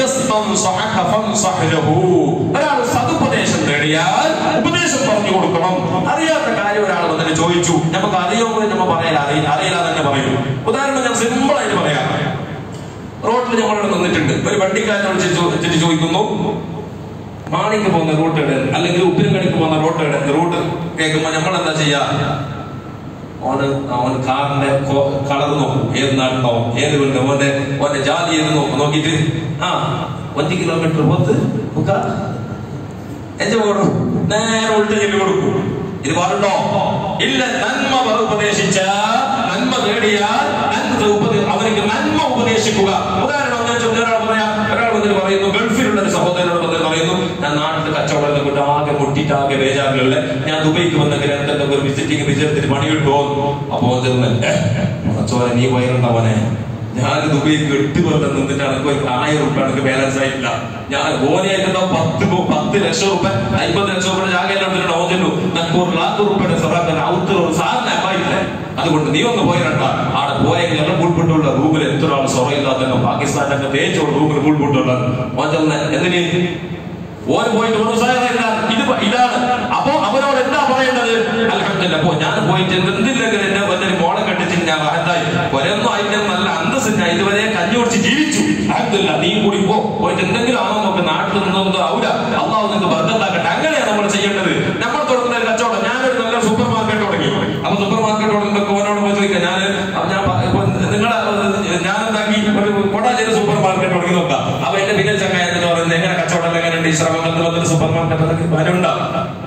ഇദസ്തൻസഹക ഫൻസഹ് ലഹു. ഒരാൾ സതുപദേശം നേടിയാൽ ഉപദേശം പറഞ്ഞു കൊടുക്കണം അറിയാത്ത കാര്യം ഒരാൾ വന്നിട്ട് ചോദിച്ചു നമുക്ക് അറിയുമോ നമ്മൾ പറയാൻ അറിയില്ല അറിയില്ല തന്നെ പറയും ഉദാഹരണം ഞാൻ സിമ്പിൾ ആയിട്ട് പറയാം റോഡിൽ ഞങ്ങളിവിടെ നിന്നിട്ടുണ്ട് ഒരു വണ്ടിക്കാരനോട് ചോ- വെച്ചിട്ട് ചോദിക്കുന്നു മാണിക്ക് പോകുന്ന റൂട്ട് എവിടെ അല്ലെങ്കിൽ ഉപ്പിനങ്ങടിക്ക് പോകുന്ന റൂട്ട് എവിടെ റൂട്ട് കേൾക്കുമ്പോ നമ്മൾ എന്താ ചെയ്യാ ഓന് അവൻ കാറിന്റെ കളർ നോക്കും ഏത് നാട്ടിലോ ഏത് വീണ്ടും ഓന്റെ ഓന്റെ ജാതി ഏത് നോക്കും നോക്കിയിട്ട് ആ അഞ്ച് കിലോമീറ്റർ പോത്ത് എന്റെ പോകണം നേരെ ഉൾട്ട് ചെല്ലി കൊടുക്കും ഇത് പാടുണ്ടോ ഇല്ല നന്മ പറ ഉപദേശിച്ച നന്മ നേടിയാൽ നന്മ ഉപദേ അവർക്ക് നന്മ ഉപദേശിക്കുക ഉദാഹരണം ഞാൻ ചൊല്ലി ഒരാൾ പറയാം ഒരാൾ വന്നിട്ട് പറയുന്നു ഗൾഫിലുള്ള ഒരു സഹോദരനോട് വന്നിട്ട് പറയുന്നു ഞാൻ നാട്ടിൽ കച്ചവടം കൊണ്ട് ആകെ മുട്ടിട്ട് ആകെ ബേജാറിലുള്ള ഞാൻ ദുബൈക്ക് വന്നെങ്കിൽ എന്തെങ്കിലും ഒരു വിസിറ്റിംഗ് വിജയത്തിന് പണി കിട്ടുമോ അപ്പോ ചെന്ന് ചോര നീ വയറുണ്ടവനെ ഞാൻ ദുബൈക്ക് എട്ട് കൊല്ലം നിന്നിട്ട് എനിക്ക് ഒരു ആയിരം റുപ്യ എനിക്ക് ബാലൻസ് ആയിട്ടില്ല ഞാൻ ഓനെയായിട്ടുണ്ടോ പത്ത് പോ- പത്ത് ലക്ഷം റുപ്യ അമ്പത് ലക്ഷം റുപ്യ ജാഗയിലോട്ട് ഓജല്ലു നമുക്ക് ഒരു ലാഖ് റുപ്യയുടെ സറാക്കാൻ ഔത്തിൽ ഒരു സാധനം അമ്മായില്ല അതുകൊണ്ട് നീ ഒന്ന് പോയിരണ്ട ആടെ പോയെങ്കിൽ എല്ലാം ഉൾപ്പെട്ടുള്ള റൂമിൽ എത്ര ആൾ സൊറയില്ലാത്ത പാകിസ്ഥാനൊക്കെ തേച്ചോട് റൂമിൽ ഉൾപ്പെട്ടുള്ള ഓൻ ചെന്ന് എന്തിന് ഓൻ പോയിട്ട് ഒരു സാധനമില്ല ഇത് പ- ഇതാണ് അപ്പോ അവരോട് എന്താ പറയേണ്ടത് അലഹമില്ല അപ്പോ ഞാൻ പോയിട്ട് എന്തില്ലെങ്കിൽ എന്നെ വലിയൊരു മോളെ കണ്ടിട്ട് ഞാൻ വാഹത്തായി ഒരൊന്നും അതിന്റെ നല്ല അന്തസ് ഞാൻ ഇതുവരെ കഞ്ഞി കുടിച്ച് ജീവിച്ചു അലഹമില്ല നീ കൂടി പോ പോയിട്ട് എന്തെങ്കിലും ആണോ നമുക്ക് നാട്ടിൽ നിന്നൊന്നും ആവില്ല അള്ളാഹു നിങ്ങൾക്ക് ബർദ്ദത്താക്കട്ടെ അങ്ങനെയാണ് നമ്മൾ ചെയ്യേണ്ടത് നമ്മൾ തുടങ്ങുന്ന ഒരു കച്ചവടം ഞാനൊരു നല്ല സൂപ്പർ മാർക്കറ്റ് തുടങ്ങി അപ്പൊ സൂപ്പർ മാർക്കറ്റ് തുടങ്ങുമ്പോൾ ഓനോട് പോയി ചോദിക്കാം ഞാൻ അപ്പൊ ഞാൻ പ- ഇപ്പൊ നിങ്ങളെ ഞാൻ എന്താക്കി ഒരു കോട്ടാഞ്ചേരി സൂപ്പർ മാർക്കറ്റ് തുടങ്ങി നോക്കാം അപ്പൊ എന്റെ പിന്നെ ചങ്ങായ എന്ന് പറയുന്നത് എങ്ങനെ കച്ചവടം എങ്ങനെയുണ്ട് ഈ ശ്രമങ്ങളിൽ വന്നിട്ട് സൂപ്പർ മാർക്കറ്റ് അതൊക്കെ വനുണ്ടാവും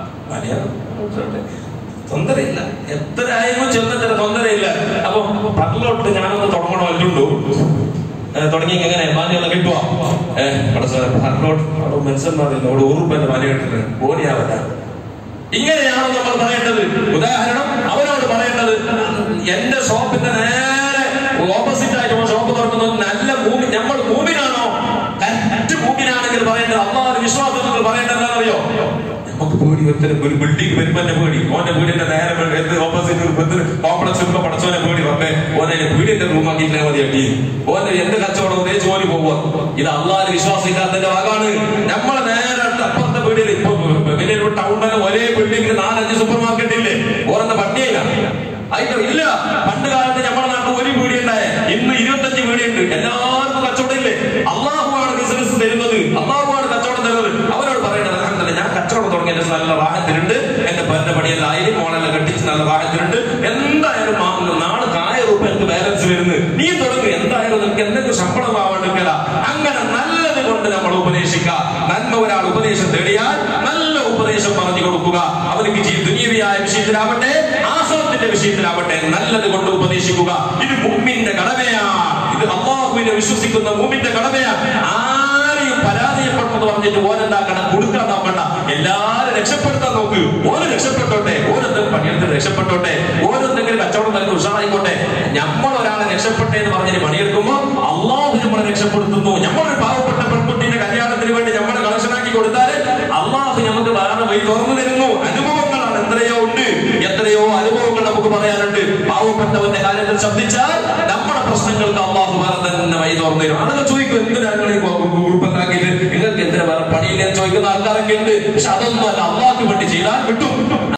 തൊന്തരയില്ല എത്ര ആയാലും ചെന്നിട്ട് തൊന്തരയില്ല അപ്പൊ പകലോട്ട് ഞാനൊന്ന് തുടങ്ങണോ അല്ലുണ്ടോ തുടങ്ങി എങ്ങനെ മാന്യമുള്ള കിട്ടുവാ ഏഹ് അവിടെ സാർ പകലോട്ട് അവിടെ മനസ്സിലാവില്ല അവിടെ ഉറുപ്പന്റെ മാന്യ കിട്ടുന്നത് ഓടിയാവല്ല ഇങ്ങനെയാണ് നമ്മൾ പറയേണ്ടത് ഉദാഹരണം അവരോട് പറയേണ്ടത് എന്റെ ഷോപ്പിന്റെ നേരെ ഓപ്പോസിറ്റ് ആയിട്ട് ഷോപ്പ് തുറക്കുന്നത് നല്ല ഭൂമി നമ്മൾ ഭൂമിനാണോ കറക്റ്റ് ഭൂമിനാണെങ്കിൽ പറയേണ്ടത് അള്ളാഹ് വിശ്വാസത്തിൽ പറയേണ്ടത് എന്താണെന്നറിയോ നമുക്ക് പേടി ഒരുത്തരം ഒരു ബിൽഡിംഗ് വരുമ്പോ എന്നെ പേടി ഓന്റെ വീടിന്റെ നേരെ വേ- എന്ത് ഓപ്പോസിറ്റ് കോംപ്ലക്സ് വരുമ്പോ പടച്ചോനെ പേടി വന്നേ ഓനെ വീടിന്റെ റൂം ആക്കിയിട്ടേ മതി അട്ടി ഓന്റെ എന്ത് കച്ചവടം ഒരേ ജോലി പോവുക ഇത് അള്ളാഹ് വിശ്വാസം ഇല്ലാത്തതിന്റെ ഭാഗമാണ് നമ്മളെ നേരെ അപ്പുറത്തെ വീടിൽ ഇപ്പൊ വലിയ ടൗണിലെ ഒരേ ബിൽഡിംഗിൽ നാലഞ്ച് സൂപ്പർ മാർക്കറ്റ് ഇല്ലേ ഓരെന്താ പട്ടിയില്ല അതിന്റെ ഇല്ല പണ്ട് കാലത്ത് നമ്മുടെ നാട്ടിൽ ഒരു പീടി ഉണ്ടായ ഇന്ന് ഇരുപത്തഞ്ച് പീടിയുണ്ട് എല്ലാവർക്കും കച്ചവടം ഇല്ലേ അള്ളാഹുവാണ് ബിസിനസ് തരുന്നത് അള്ളാഹുവാണ് കച്ചവടം തരുന്നത് അവരോട് പറയേണ്ടത് അലഹമില്ല ഞാൻ കച്ചവടം തുടങ്ങിയ എന്റെ നല്ല വാഹനത്തിലുണ്ട് എന്റെ പേരുടെ പടിയെല്ലാം ആയി മോളെല്ലാം കെട്ടിച്ച് നല്ല വാഹനത്തിലുണ്ട് എന്തായാലും മാ- നാളെ ആയിരം രൂപ എനിക്ക് ബാലൻസ് വരുന്നത് നീ തുടങ്ങി എന്തായാലും നിനക്ക് എന്തെങ്കിലും ശമ്പളം ആവേണ്ടിക്കല അങ്ങനെ നല്ലത് കൊണ്ട് നമ്മൾ ഉപദേശിക്കുക നന്മ ഒരാൾ ഉപദേശം തേടിയാൽ നല്ല ഉപദേശം പറഞ്ഞു കൊടുക്കുക അവർക്ക് ജീ- ദുനിയവിയായ വിഷയത്തിലാവട്ടെ ആഹ്ലത്തിന്റെ വിഷയത്തിലാവട്ടെ നല്ലത് കൊണ്ട് ഉപദേശിക്കുക ഇത് മുമ്മിന്റെ കടമയാണ് ഇത് അള്ളാഹുവിനെ വിശ്വസിക്കുന്ന മുമ്മിന്റെ കടമയാണ് ആരെയും പരാജയപ്പെടുമെന്ന് പറഞ്ഞിട്ട് ഓനെന്താക്കണം കൊടുക്കാൻ നോക്കണ്ട എല്ലാരും രക്ഷപ്പെടുത്താൻ നോക്ക് ഓന് രക്ഷപ്പെട്ടോട്ടെ ഓരെന്തെങ്കിലും പണിയെടുത്ത് രക്ഷപ്പെട്ടോട്ടെ ഓരെന്തെങ്കിലും കച്ചവടം തന്നെ ഉഷാറായിക്കോട്ടെ നമ്മൾ ഒരാളെ രക്ഷപ്പെട്ടെ എന്ന് പറഞ്ഞിട്ട് പണിയെടുക്കുമ്പോൾ അള്ളാഹു നമ്മളെ രക്ഷപ്പെടുത്തുന്നു നമ്മളൊരു പാവപ്പെട്ട പെൺകുട്ടിന്റെ കല്യാണത്തിന് വേണ്ടി നമ്മളെ കളക്ഷനാക്കി കൊടുത്താൽ അള്ളാഹു നമുക്ക് വേറെ വഴി തുറന്നു തരുന്നു അനുഭവങ്ങളാണ് എത്രയോ ഉണ്ട് എത്രയോ അനുഭവങ്ങൾ നമുക്ക് പറയാനുണ്ട് പാവപ്പെട്ടവന്റെ കാര്യത്തിൽ ശ്രദ്ധിച്ചാൽ നമ്മുടെ പ്രശ്നങ്ങൾക്ക് അള്ളാഹു വേറെ തന്നെ വഴി തുറന്നു തരും അതൊക്കെ ചോദിക്കും എന്തിനാണ് നിങ്ങൾ ഈ ഗ്രൂപ്പ് ഉണ്ടാക്കിയിട്ട് നിങ്ങൾക്ക് എന്തിനാ വേറെ പണിയില്ലെന്ന് ചോദിക്കുന്ന ആൾക്കാരൊക്കെ ഉണ്ട് പക്ഷെ അതൊന്നും അല്ല അള്ളാഹ്ക്ക് വേണ്ടി ചെയ്താൽ കിട്ടും